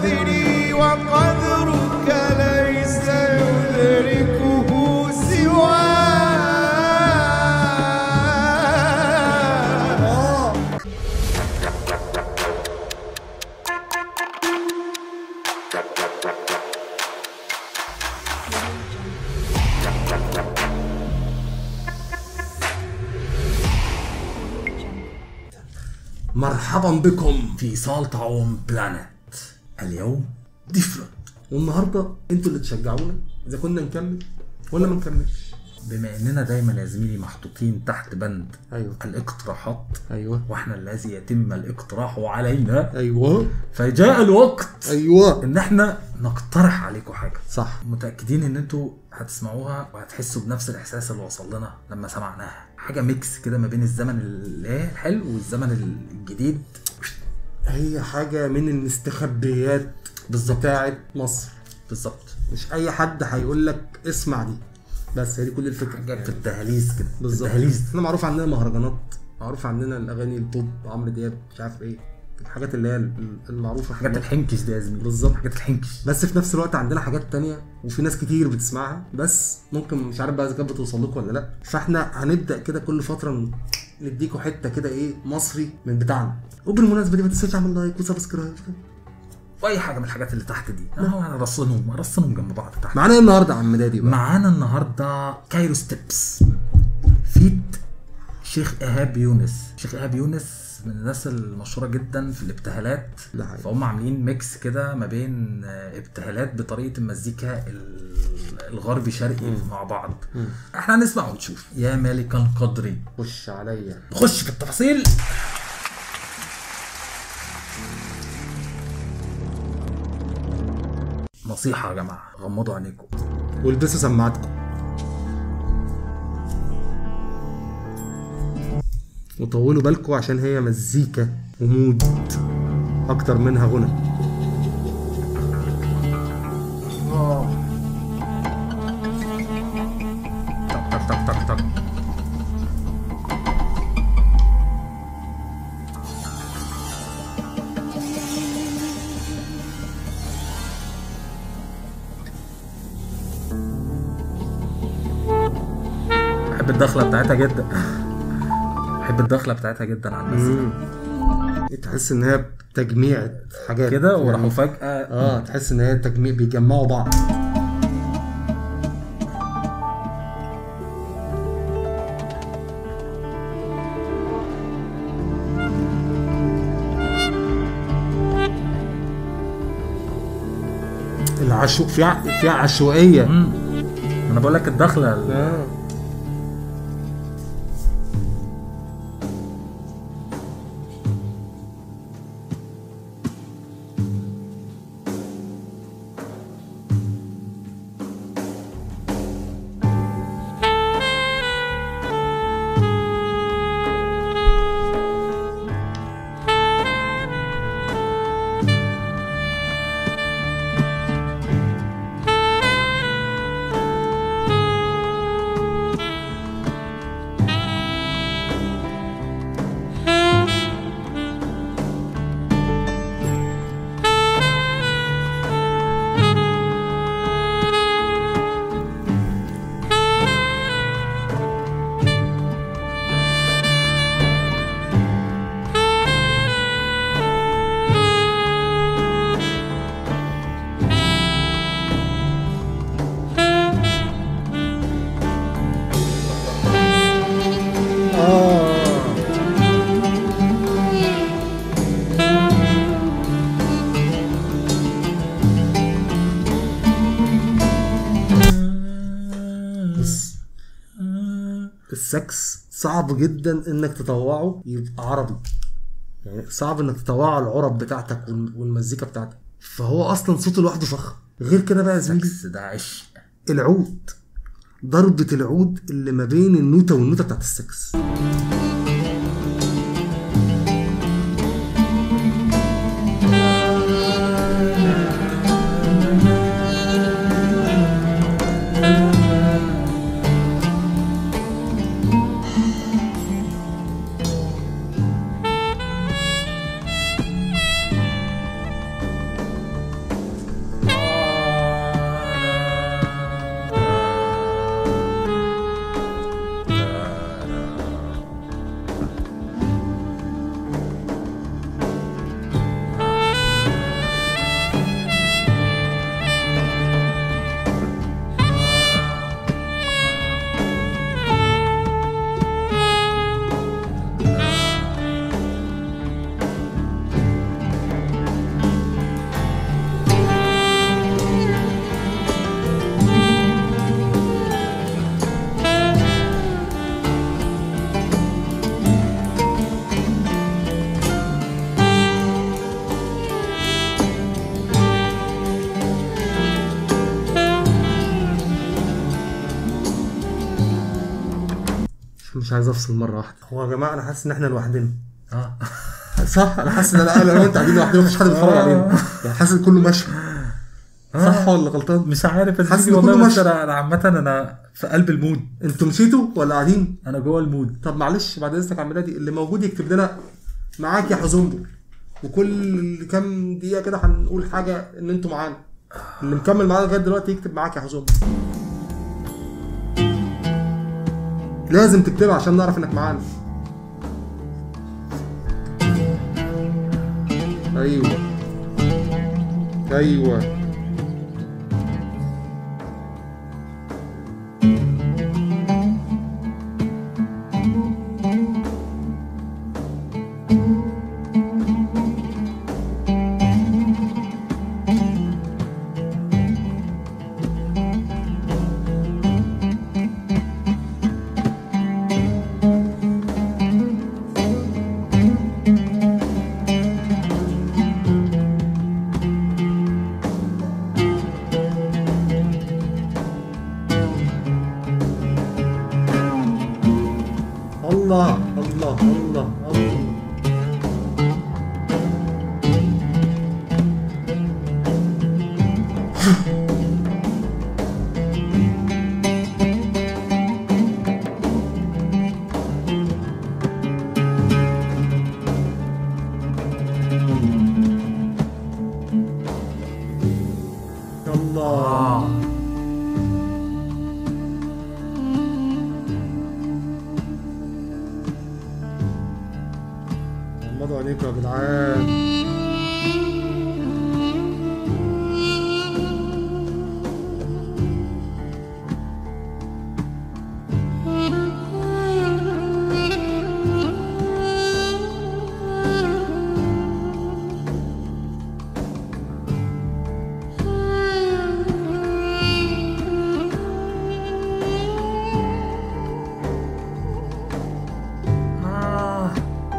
قدري وقدرك ليس يدركه سواه مرحبا بكم في سالت عوم بلانت اليوم ديفرنت والنهارده انتوا اللي تشجعونا اذا كنا نكمل ولا ما نكملش بما اننا دايما يا زميلي محطوطين تحت بند ايوه الاقتراحات ايوه واحنا الذي يتم الاقتراح علينا ايوه فجاء الوقت ايوه ان احنا نقترح عليكم حاجه صح متاكدين ان انتوا هتسمعوها وهتحسوا بنفس الاحساس اللي وصل لنا لما سمعناها حاجه ميكس كده ما بين الزمن اللي هي الحلو والزمن الجديد هي حاجه من المستخبيات بالظبط بتاعت مصر بالظبط مش اي حد هيقول لك اسمع دي بس هي دي كل الفكره حاجه في الدهاليز كده في بالظبط الدهاليز احنا معروف عندنا مهرجانات معروف عندنا الاغاني البوب عمرو دياب مش عارف ايه الحاجات اللي هي المعروفه في حاجات مصر. الحنكش ده يا زميلي بالظبط. حاجات الحنكش بس في نفس الوقت عندنا حاجات تانية وفي ناس كتير بتسمعها بس ممكن مش عارف بقى اذا كانت بتوصل لكم ولا لا فاحنا هنبدا كده كل فتره ن- نديكوا حته كده ايه مصري من بتاعنا وبالمناسبه دي ما تنساش تعمل لايك وسبسكرايب واي حاجه من الحاجات اللي تحت دي اهو انا رصنهم رصنهم جنب بعض تحت معانا ايه النهارده يا عم دادي بقى معانا النهارده كايرو ستيبس فيت شيخ ايهاب يونس شيخ ايهاب يونس من الناس المشهوره جدا في الابتهالات ده حقيقي. فهم عاملين ميكس كده ما بين آه، ابتهالات بطريقه المزيكا ال- الغربي شرقي مع بعض احنا هنسمع ونشوف يا مالك القدر خش عليا نخش في التفاصيل نصيحة يا جماعة غمضوا عينيكم والبسوا سماعتكم وطولوا بالكم عشان هي مزيكا ومود اكتر منها غنى تك تك تك تك تك بحب الدخلة بتاعتها جدا بحب الدخلة بتاعتها جدا على المزيكا تحس ان هي تجميع حاجات كده وراحوا يعني- فجأة اه تحس ان هي تجميع بيجمعوا بعض العشو فيها فيها عشوائيه مم. انا بقول لك الدخلة آه. بس السكس صعب جدا انك تطوعه يبقى عربي يعني صعب انك تطوعه على العرب بتاعتك وال- والمزيكا بتاعتك فهو اصلا صوته لوحده فخم غير كده بقى يا زميلي سكس ده عشق العود ضربة العود اللي ما بين النوتة والنوتة بتاعت السكس مش عايز افصل مره واحده هو يا جماعه انا حاسس ان احنا لوحدنا اه صح انا حاسس ان انا انا وانت قاعدين لوحدنا مفيش حد بيتفرج علينا يعني حاسس ان كله ماشي صح ولا غلطان مش عارف يا حاسس زميلي إن كله والله بس ماشي. انا أنا عامة انا في قلب المود انتوا مشيتوا ولا قاعدين انا جوه المود طب معلش بعد اذنك يا عم ميلادي اللي موجود يكتب لنا معاك يا حزنبل وكل كام دقيقه كده هنقول حاجه ان انتوا معانا اللي مكمل معانا لغايه دلوقتي يكتب معاك يا حزنبل لازم تكتبها عشان نعرف انك معانا ايوه ايوه الله الله الله الله الله اه غمضوا عينيكم يا جدعان آه.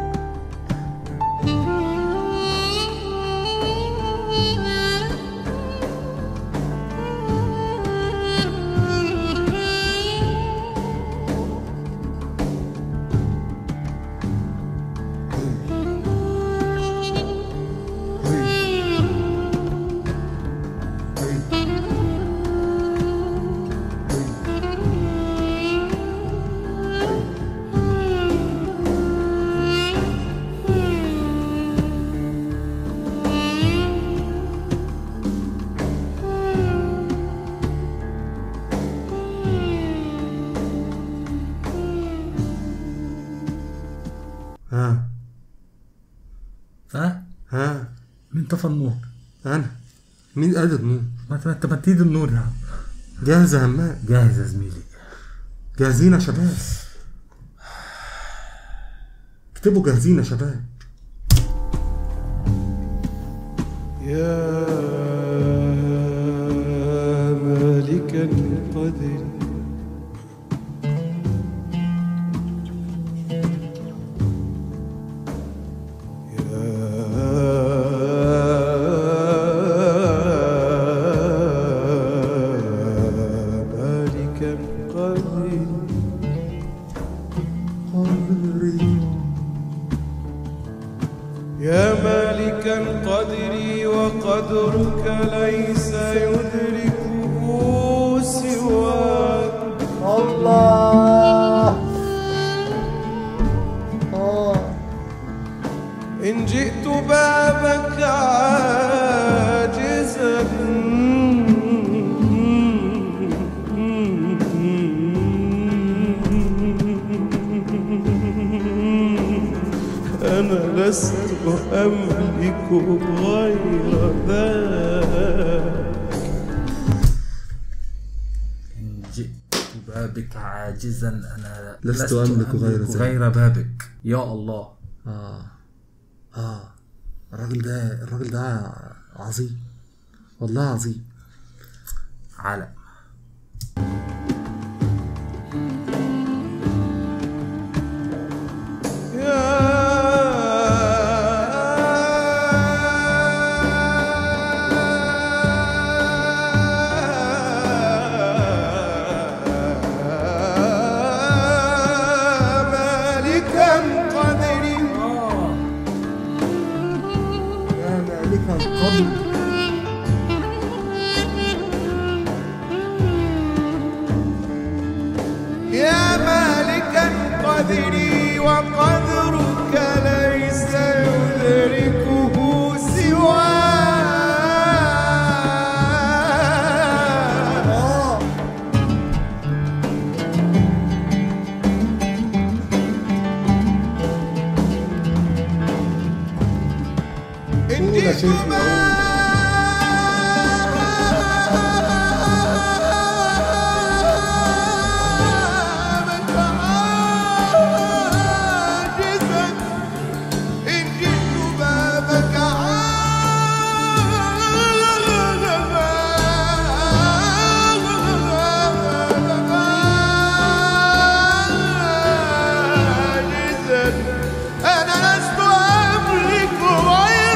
ها ها ها مين طفى النور انا مين قادر النور ما انت ما انت ما تيجي النور يا عم جاهز يا همام جاهز يا زميلي جاهزين يا شباب اكتبوا جاهزين يا شباب يا مالك القدر يا مالك القدر يا مالك القدر وقدرك ليس يدركه سواك الله إن جئت بابك عاجزا أنا لست أملك غير ذاك إن جئت بابك عاجزا انا لست أملك غير ذلك. غير بابك يا الله اه اه الراجل ده الراجل ده عظيم والله عظيم علم يا القدر يا مالك القدر وقدرك ليس يدركه سواك إن قول يا جئت شيخ، بابك عاجزا إن جئت بابك عاجزا أنا لست أملك غير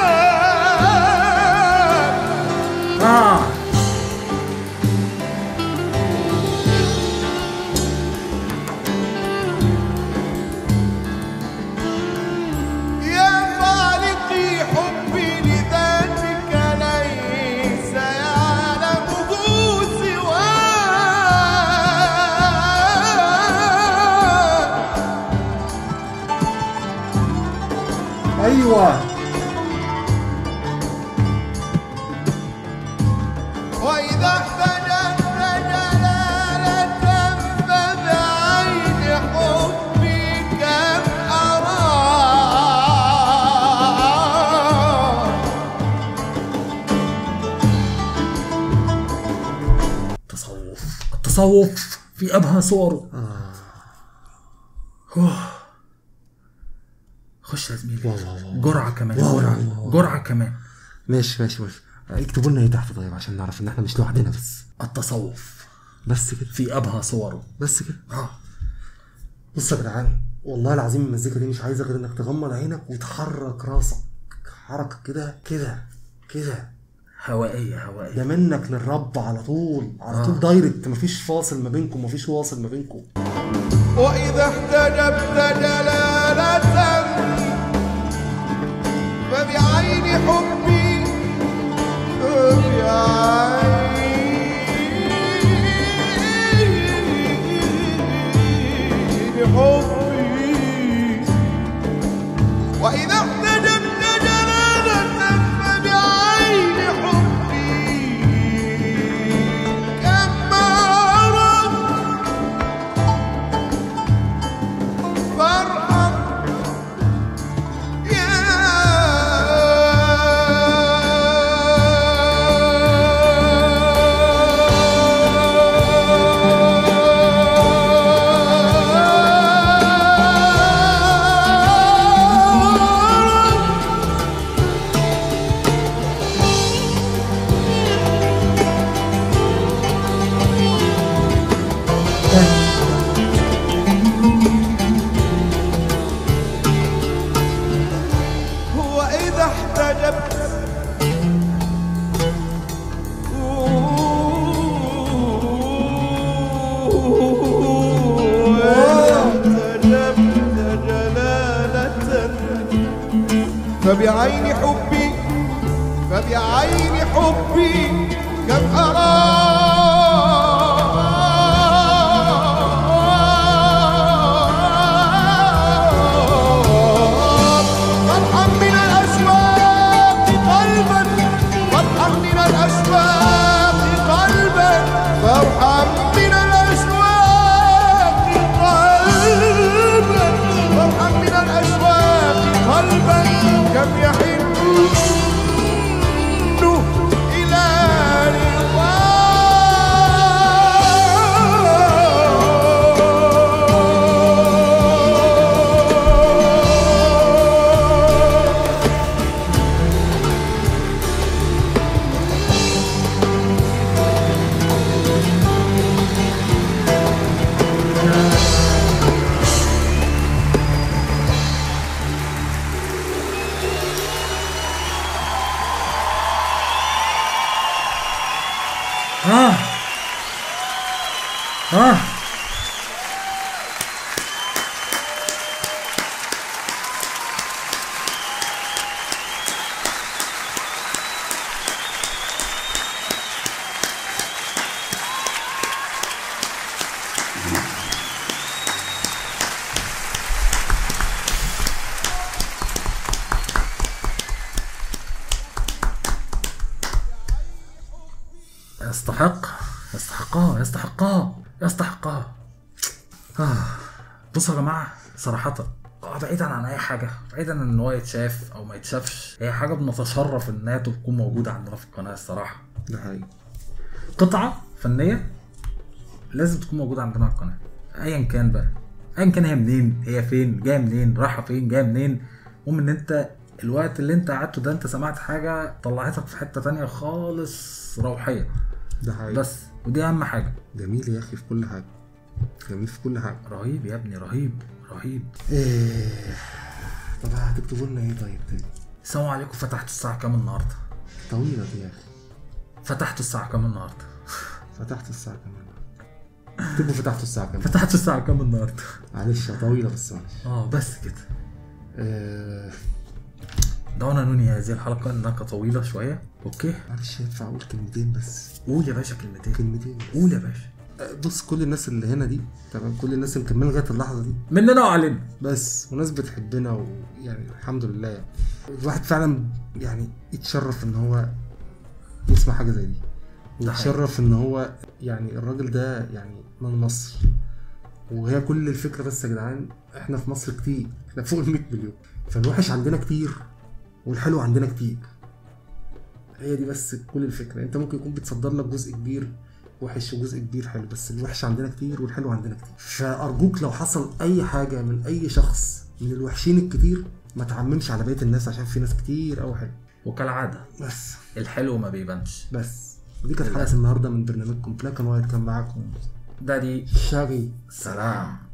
ذاك آه يا خالقي حبي لذاتك ليس يعلمه سواك ايوه وإذا احتجت جلالة فبعين حبي كم أرى التصوف التصوف في أبهى صوره أوه. خش يا زميلي جرعة كمان جرعة جرعة كمان ماشي ماشي ماشي اكتبوا لنا ايه تحت طيب عشان نعرف ان احنا مش لوحدنا بس التصوف بس كده في أبهى صوره بس كده آه. بص يا جدعان والله العظيم المزيكا دي مش عايزه غير انك تغمض عينك وتحرك راسك حركه كده كده كده هوائية هوائية ده منك للرب على طول على طول دايركت مفيش فاصل ما بينكم مفيش واصل ما بينكم وإذا احتجبت جلالة فبعين حبي فبعين حبي وإذا احتجبت جلالة فبعين حبي كما أردت فارحم يا وإذا احتجبت احتجبت جلالة فبعين حبي فبعين حبي كم أرى فرحا من الأشواق قلبا فرحا من الأشواق قلبا فرحا من الأشواق قلبا فرحا من الأشواق قلبا كم يحن إلى رضاك آه آه يستحق يستحقها يستحقها يستحقها آه. بصوا يا جماعه صراحه آه، بعيدا عن اي حاجه بعيدا عن ان هو يتشاف او ما يتشافش هي حاجه بنتشرف انها تكون موجوده عندنا في القناه الصراحه ده حقيقي قطعه فنيه لازم تكون موجوده عندنا على القناه ايا كان بقى ايا كان هي منين هي فين جايه منين رايحه فين جايه منين المهم ان انت الوقت اللي انت قعدته ده انت سمعت حاجه طلعتك في حته تانية خالص روحيه ده حقيقي بس ودي اهم حاجه جميل يا اخي في كل حاجه جميل في كل حاجه رهيب يا ابني رهيب رهيب إيه. طب هتكتبوا لنا ايه طيب تاني السلام عليكم فتحتوا الساعه كام النهارده طويله دي يا اخي فتحتوا الساعه كام النهارده فتحت الساعه كمان اكتبوا فتحتوا الساعه كمان فتحتوا الساعه كام النهارده معلش طويله بس معلش اه بس كده آه، دعونا ننهي هذه الحلقه انها طويله شويه اوكي معلش ينفع اقول كلمتين بس قول يا باشا كلمتين كلمتين بس. قول يا باشا آه، بص كل الناس اللي هنا دي تمام كل الناس اللي مكمله لغايه اللحظه دي مننا وعلينا بس وناس بتحبنا ويعني الحمد لله يعني الواحد فعلا يعني يتشرف ان هو يسمع حاجه زي دي ده حقيقي. ويتشرف ان هو يعني الراجل ده يعني من مصر وهي كل الفكره بس يا جدعان احنا في مصر كتير احنا فوق ال 100 مليون فالوحش عندنا كتير والحلو عندنا كتير هي دي بس كل الفكره انت ممكن يكون بتصدر لك جزء كبير وحش وجزء كبير حلو بس الوحش عندنا كتير والحلو عندنا كتير فارجوك لو حصل اي حاجه من اي شخص من الوحشين الكتير ما تعممش على بقيه الناس عشان في ناس كتير قوي حلو وكالعاده بس الحلو ما بيبانش بس ودي كانت حلقه النهارده من برنامجكم بلاك اند وايت كان معاكم ده دي شاغي سلام